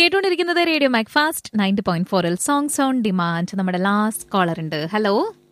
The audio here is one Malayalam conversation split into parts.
കേട്ടുകൊണ്ടിരിക്കുന്നത് radio Mac Fast ninety point ഫോറിൽ സോങ്സ് ഓൺ ഡിമാൻഡ് നമ്മുടെ ലാസ്റ്റ് കോളർ ഉണ്ട് ഹലോ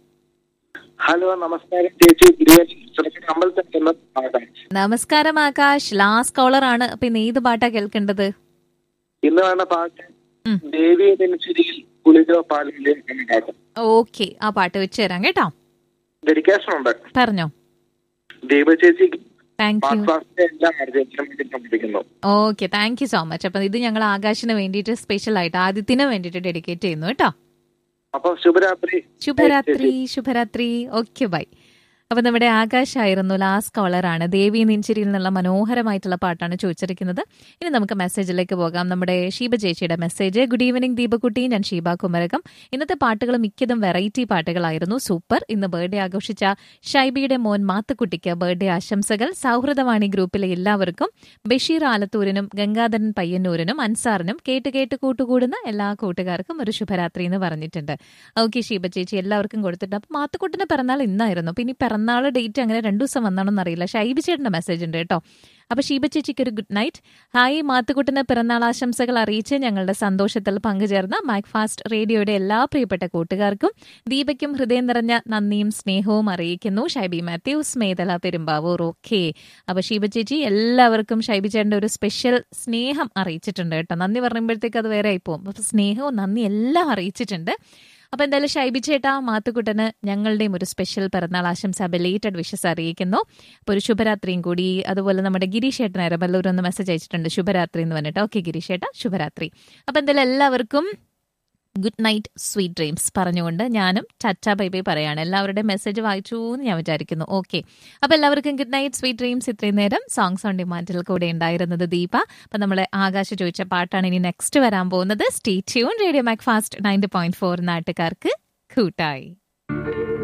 ഹലോ നമസ്കാരം ചേച്ചി ഗുരുവായൂർ അമ്പലത്തിൽ പാട്ടാണ് നമസ്കാരം ആകാശ് ലാസ്റ്റ് കോളർ ആണ് അപ്പൊ ഇന്ന് ഏത് പാട്ടാ കേൾക്കേണ്ടത് ഇന്ന് വേണ്ട പാട്ട് ഉം. ദേവിയെ ജനിച്ചിരിയിൽ കുളിരോ പാലിലെ എന്ന പാട്ട് ഓക്കെ ആ പാട്ട് വെച്ച് തരാം കേട്ടോ ഡെഡിക്കേഷൻ ഉണ്ട് പറഞ്ഞോ ദീപ ചേച്ചിക്ക് താങ്ക് യു പാസ്വാസിന്റെ എല്ലാ ആർജന്റിനും വേണ്ടി സമർപ്പിക്കുന്നു okay thank you so much അപ്പൊ ഇത് ഞങ്ങൾ ആകാശിന് വേണ്ടിയിട്ട് സ്പെഷ്യൽ ആയിട്ട് ആദിത്യന് വേണ്ടിയിട്ട് ഡെഡിക്കേറ്റ് ചെയ്യുന്നു കേട്ടോ അപ്പൊ ശുഭരാത്രി ശുഭരാത്രി ശുഭരാത്രി ഓക്കെ ബൈ അപ്പൊ നമ്മുടെ ആകാശായിരുന്നു ലാസ്റ്റ് കോളറാണ് ദേവി നെഞ്ചിരിയിൽ നിന്നുള്ള മനോഹരമായിട്ടുള്ള പാട്ടാണ് ചോദിച്ചിരിക്കുന്നത് ഇനി നമുക്ക് മെസ്സേജിലേക്ക് പോകാം നമ്മുടെ ഷീബ ചേച്ചിയുടെ മെസ്സേജ് ഗുഡ് ഈവനിങ് ദീപകുട്ടി ഞാൻ ഷീബ കുമരകം ഇന്നത്തെ പാട്ടുകൾ മിക്കതും വെറൈറ്റി പാട്ടുകളായിരുന്നു സൂപ്പർ ഇന്ന് ബർത്ത്ഡേ ആഘോഷിച്ച ഷൈബിയുടെ മോൻ മാത്തുക്കുട്ടിക്ക് ബർത്ത്ഡേ ആശംസകൾ സൗഹൃദവാണി ഗ്രൂപ്പിലെ എല്ലാവർക്കും ബഷീർ ആലത്തൂരിനും ഗംഗാധരൻ പയ്യന്നൂരിനും അൻസാറിനും കേട്ട് കേട്ട് കൂട്ടുകൂടുന്ന എല്ലാ കൂട്ടുകാർക്കും ഒരു ശുഭരാത്രി എന്ന് പറഞ്ഞിട്ടുണ്ട് ഓക്കെ ഷീബ ചേച്ചി എല്ലാവർക്കും കൊടുത്തിട്ട് അപ്പൊ മാത്തുക്കുട്ടിന്റെ പിറന്നാൾ ഇന്നായിരുന്നു പിന്നെ ഈ പിറന്നാൾ ഡേറ്റ് അങ്ങനെ രണ്ടു ദിവസം വന്നാണെന്ന് അറിയില്ല ഷൈബി ചേട്ടന്റെ മെസ്സേജ് ഉണ്ട് കേട്ടോ അപ്പൊ ഷീബ ചേച്ചിക്ക് ഒരു ഗുഡ് നൈറ്റ് ഹായ് മാത്തുക്കുട്ടിന് പിറന്നാൾ ആശംസകൾ അറിയിച്ച് ഞങ്ങളുടെ സന്തോഷത്തിൽ പങ്കുചേർന്ന മാക്ഫാസ്റ്റ് റേഡിയോയുടെ എല്ലാ പ്രിയപ്പെട്ട കൂട്ടുകാർക്കും ദീപയ്ക്കും ഹൃദയം നിറഞ്ഞ നന്ദിയും സ്നേഹവും അറിയിക്കുന്നു ഷൈബി മാത്യൂസ് മേതല പെരുമ്പാവൂർ ഓക്കെ അപ്പൊ ഷീബ ചേച്ചി എല്ലാവർക്കും ഷൈബി ചേട്ടന്റെ ഒരു സ്പെഷ്യൽ സ്നേഹം അറിയിച്ചിട്ടുണ്ട് കേട്ടോ നന്ദി പറയുമ്പോഴത്തേക്ക് അത് വേറെ ആയി പോകും അപ്പൊ സ്നേഹവും നന്ദി എല്ലാം അറിയിച്ചിട്ടുണ്ട് അപ്പൊ എന്തായാലും ഷൈബി ചേട്ടാ മാത്തുക്കുട്ടന് ഞങ്ങളുടെയും ഒരു സ്പെഷ്യൽ പിറന്നാൾ ആശംസ ബെലേറ്റഡ് വിഷസ് അറിയിക്കുന്നു അപ്പൊ ഒരു ശുഭരാത്രിയും കൂടി അതുപോലെ നമ്മുടെ ഗിരീഷ് ചേട്ടൻ അരബല്ലൂർ ഒന്ന് മെസ്സേജ് അയച്ചിട്ടുണ്ട് ശുഭരാത്രി എന്ന് പറഞ്ഞിട്ട് ഓക്കെ ഗിരീഷ് ചേട്ടാ ശുഭരാത്രി അപ്പൊ എന്തായാലും എല്ലാവർക്കും ഗുഡ് നൈറ്റ് സ്വീറ്റ് ഡ്രീംസ് പറഞ്ഞുകൊണ്ട് ഞാനും ചച്ച ബൈ ബൈ പറയാണ് എല്ലാവരുടെയും മെസ്സേജ് വായിച്ചു എന്ന് ഞാൻ വിചാരിക്കുന്നു ഓക്കെ അപ്പൊ എല്ലാവർക്കും ഗുഡ് നൈറ്റ് സ്വീറ്റ് ഡ്രീംസ് ഇത്രയും നേരം സോങ്സ് ഓൺ ഡിമാൻഡിൽ കൂടെ ഉണ്ടായിരുന്നത് ദീപ അപ്പൊ നമ്മളെ ആകാശ ചോദിച്ച പാട്ടാണ് ഇനി നെക്സ്റ്റ് വരാൻ പോകുന്നത് stay tune radio Mac Fast ninety point four നാട്ടുകാർക്ക് കൂട്ടായി